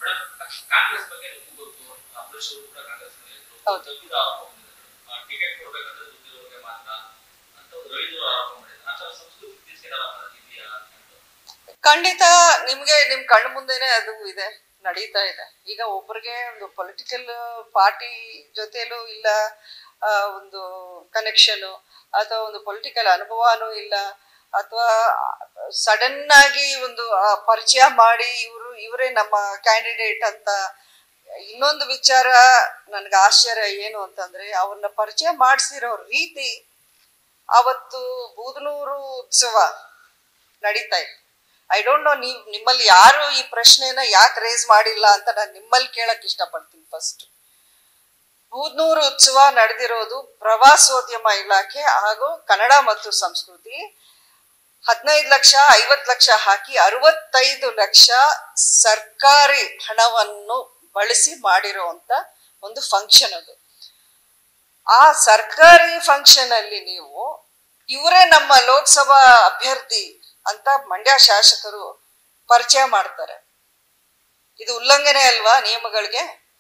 Madam Congress ಬಗ್ಗೆ ನಿಮ್ಗೆ ಗೊತ್ತು ಅಂಬರೀಶ್ ಅವರು ಕೂಡ ಕಾಂಗ್ರೆಸ್ ಹೌದು. ತಪ್ಪಿದ ಆರೋಪ ಮಾಡಿದ್ದಾರೆ ಟಿಕೆಟ್ ಕೊಡ್ಬೇಕಂದ್ರೆ ದುಡ್ಡಿರೋರಿಗೆ ಮಾತ್ರ ಅಂತ ಒಂದು ರವೀಂದ್ರ ಆರೋಪ ಮಾಡಿದ್ದಾರೆ ಆ ಥರ ಸಂಸ್ಕೃತಿ ಇತ್ತೀಚೆಗೆ ಏನಾದ್ರು ಇದೆಯಾ ಅಂತ ಖಂಡಿತ ನಿಮ್ಗೆ ನಿಮ್ ಕಣ್ಣು ಮುಂದೆನೆ ಅದು ಇದೆ ನಡೀತಾ ಇದೆ ಈಗ ಒಬ್ರಿಗೆ ಒಂದು ಪೊಲಿಟಿಕಲ್ ಪಾರ್ಟಿ ಜೊತೆಲೂ ಇಲ್ಲ ಆ, ಒಂದು ಕನೆಕ್ಷನ್ ಅಥವಾ ಒಂದು ಪೊಲಿಟಿಕಲ್ ಅನುಭವನೂ ಇಲ್ಲ ಅಥವಾ ಸಡನ್ ಆಗಿ ಒಂದು ಆ, ಪರಿಚಯ ಮಾಡಿ ಇವರು ಇವರೇ ನಮ್ಮ ಕ್ಯಾಂಡಿಡೇಟ್ ಅಂತ ಇನ್ನೊಂದು ವಿಚಾರ ನನ್ಗೆ ಆಶ್ಚರ್ಯ ಏನು ಅಂತಂದ್ರೆ ಅವ್ರನ್ನ ಪರಿಚಯ ಮಾಡಿಸಿರೋ ರೀತಿ ಅವತ್ತು ಬೂದನೂರು ಉತ್ಸವ ನಡೀತಾ ಇತ್ತು ಐ ಡೋಂಟ್ ನೋ ನೀವು ನಿಮ್ಮಲ್ಲಿ ಯಾರು ಈ ಪ್ರಶ್ನೆನ ಯಾಕೆ ರೇಸ್ ಮಾಡಿಲ್ಲ ಅಂತ ನಾನು ನಿಮ್ಮಲ್ಲಿ ಕೇಳಕ್ ಇಷ್ಟಪಡ್ತೀನಿ ಫಸ್ಟ್ ಬೂದ್ನೂರು ಉತ್ಸವ ನಡೆದಿರೋದು ಪ್ರವಾಸೋದ್ಯಮ ಇಲಾಖೆ ಹಾಗೂ ಕನ್ನಡ ಮತ್ತು ಸಂಸ್ಕೃತಿ ಹದಿನೈದು ಲಕ್ಷ ಐವತ್ತು ಲಕ್ಷ ಹಾಕಿ ಅರವತ್ತೈದು ಲಕ್ಷ ಸರ್ಕಾರಿ ಹಣವನ್ನು ಬಳಸಿ ಮಾಡಿರುವಂತ ಒಂದು ಫಂಕ್ಷನ್ ಅದು ಆ ಸರ್ಕಾರಿ ಫಂಕ್ಷನ್ ಅಲ್ಲಿ ನೀವು ಇವರೇ ನಮ್ಮ ಲೋಕಸಭಾ ಅಭ್ಯರ್ಥಿ ಅಂತ ಮಂಡ್ಯ ಶಾಸಕರು ಪರಿಚಯ ಮಾಡ್ತಾರೆ ಇದು ಉಲ್ಲಂಘನೆ ಅಲ್ವಾ ನಿಯಮಗಳಿಗೆ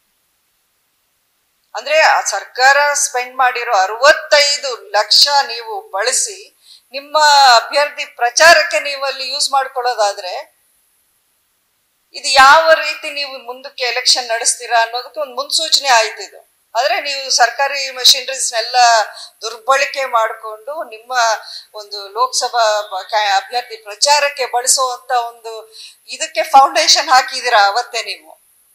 ಅಂದ್ರೆ ಆ ಸರ್ಕಾರ ಸ್ಪೆಂಡ್ ಮಾಡಿರೋ ಅರವತ್ತೈದು ಲಕ್ಷ ನೀವು ಬಳಸಿ ನಿಮ್ಮ ಅಭ್ಯರ್ಥಿ ಪ್ರಚಾರಕ್ಕೆ ನೀವು ಅಲ್ಲಿ ಯೂಸ್ ಮಾಡ್ಕೊಳ್ಳೋದಾದ್ರೆ ಇದು ಯಾವ ರೀತಿ ನೀವು ಮುಂದಕ್ಕೆ ಎಲೆಕ್ಷನ್ ನಡೆಸ್ತೀರಾ ಅನ್ನೋದಕ್ಕೆ ಒಂದು ಮುನ್ಸೂಚನೆ ಆಯ್ತು ಇದು ಆದ್ರೆ ನೀವು ಸರ್ಕಾರಿ ಮಷಿನರೀಸ್ನೆಲ್ಲ ದುರ್ಬಳಕೆ ಮಾಡಿಕೊಂಡು ನಿಮ್ಮ ಒಂದು ಲೋಕಸಭಾ ಬ- ಕ್ಯಾ- ಅಭ್ಯರ್ಥಿ ಪ್ರಚಾರಕ್ಕೆ ಬಳಸುವಂತ ಒಂದು ಇದಕ್ಕೆ ಫೌಂಡೇಶನ್ ಹಾಕಿದಿರ ಅವತ್ತೇ ನೀವು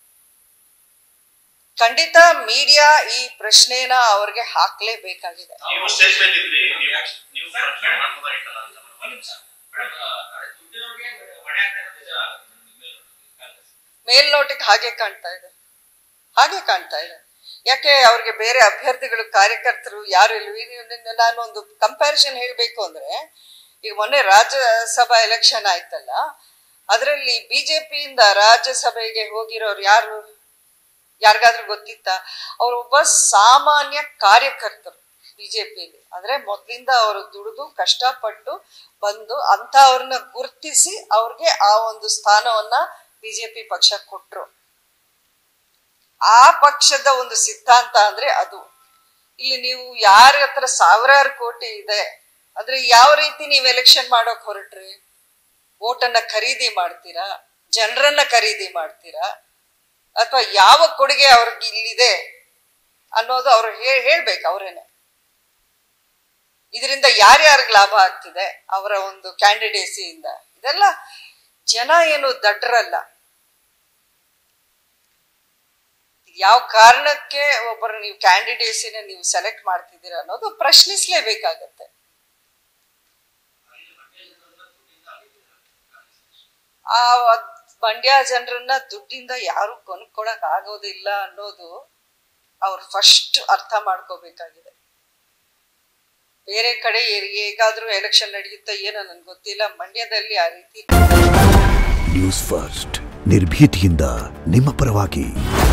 ಖಂಡಿತ ಮೀಡಿಯಾ ಈ ಪ್ರಶ್ನೆನ ಅವ್ರಿಗೆ ಹಾಕ್ಲೇಬೇಕಾಗಿದೆ ನೀವು ಸ್ಟೇಜ್ ಮೇಲೆ ಇದ್ರಿ ನೀವು ನೀವು ಪ್ರಶ್ನೆ ಮಾಡ್ಬೋದಾಗಿತ್ತಲ್ಲ ಅಂತ ಒಂದ್ ನಿಮಿಷ ಮೇಡಮ್ ದುಡ್ಡಿರೋರಿಗೆ ಹೊಣೆ ಆಗ್ತಾ ಇರೋದು ನಿಜ ಕಾಂಗ್ರೆಸ್ ಮೇಲ್ನೋಟಕ್ಕೆ ಹಾಗೆ ಕಾಣ್ತಾ ಇದೆ ಹಾಗೆ ಕಾಣ್ತಾ ಇದೆ ಯಾಕೆ ಅವ್ರಿಗೆ ಬೇರೆ ಅಭ್ಯರ್ಥಿಗಳು ಕಾರ್ಯಕರ್ತರು ಯಾರು ಇಲ್ಲ ಈಗ ನಿನ್ನೆ ನಾನು ಒಂದು ಕಂಪ್ಯಾರಿಸನ್ ಹೇಳಬೇಕು ಅಂದ್ರೆ ಈಗ ಮೊನ್ನೆ ರಾಜ್ಯಸಭಾ ಎಲೆಕ್ಷನ್ ಆಯ್ತಲ್ಲ ಅದರಲ್ಲಿ ಬಿಜೆಪಿಯಿಂದ ರಾಜ್ಯಸಭೆಗೆ ಹೋಗಿರೋರು ಯಾರು ಯಾರಿಗಾದ್ರೂ ಗೊತ್ತಿತ್ತ ಅವರೊಬ್ಬ ಸಾಮಾನ್ಯ ಕಾರ್ಯಕರ್ತರು ಬಿಜೆಪಿಯಲ್ಲಿ ಅಂದ್ರೆ ಮೊದ್ಲಿಂದ ಅವರು ದುಡಿದು ಕಷ್ಟಪಟ್ಟು ಬಂದು ಅಂತ ಅವ್ರನ್ನ ಗುರ್ತಿಸಿ ಅವ್ರಿಗೆ ಆ ಒಂದು ಸ್ಥಾನವನ್ನ ಬಿಜೆಪಿ ಪಕ್ಷ ಕೊಟ್ರು ಆ ಪಕ್ಷದ ಒಂದು ಸಿದ್ಧಾಂತ ಅಂದ್ರೆ ಅದು ಇಲ್ಲಿ ನೀವು ಯಾರ ಹತ್ರ ಸಾವಿರಾರು ಕೋಟಿ ಇದೆ ಅಂದ್ರೆ ಯಾವ ರೀತಿ ನೀವು ಎಲೆಕ್ಷನ್ ಮಾಡೋಕ್ ಹೊರಟ್ರಿ ಓಟನ್ನ ಖರೀದಿ ಮಾಡ್ತೀರಾ ಜನರನ್ನ ಖರೀದಿ ಮಾಡ್ತೀರಾ ಅಥವಾ ಯಾವ ಕೊಡುಗೆ ಅವ್ರಿಗೆ ಇಲ್ಲಿದೆ ಅನ್ನೋದು ಅವ್ರು ಹೇ- ಹೇಳ್ಬೇಕು ಅವರೇನೆ ಇದರಿಂದ ಯಾರ್ಯಾರಿಗೆ ಲಾಭ ಆಗ್ತಿದೆ ಅವರ ಒಂದು ಕ್ಯಾಂಡಿಡೇಸಿಯಿಂದ ಇದೆಲ್ಲ ಜನ ಏನು ದಡ್ರಲ್ಲ ಯಾವ ಕಾರಣಕ್ಕೆ ಒಬ್ಬರು ನೀವು ಕ್ಯಾಂಡಿಡೇಸಿನ ನೀವು ಸೆಲೆಕ್ಟ್ ಮಾಡ್ತಿದ್ದೀರಾ ಅನ್ನೋದು ಪ್ರಶ್ನಿಸ್ಲೇಬೇಕಾಗತ್ತೆ ಆ ಅದ್- ಮಂಡ್ಯ ಜನರನ್ನ ದುಡ್ಡಿಂದ ಯಾರು ಕೊನ್ಕೊಳಕ್ ಆಗೋದಿಲ್ಲ ಅನ್ನೋದು ಅವ್ರು ಫಸ್ಟ್ ಅರ್ಥ ಮಾಡ್ಕೋಬೇಕಾಗಿದೆ ಬೇರೆ ಕಡೆ ಏ- ಹೇಗಾದ್ರೂ ಎಲೆಕ್ಷನ್ ನಡೆಯುತ್ತಾ ಏನೋ ನನ್ಗೆ ಗೊತ್ತಿಲ್ಲ ಮಂಡ್ಯದಲ್ಲಿ ಆ ರೀತಿ ನ್ಯೂಸ್ ಫಸ್ಟ್ ನಿರ್ಭೀತಿಯಿಂದ ನಿಮ್ಮ ಪರವಾಗಿ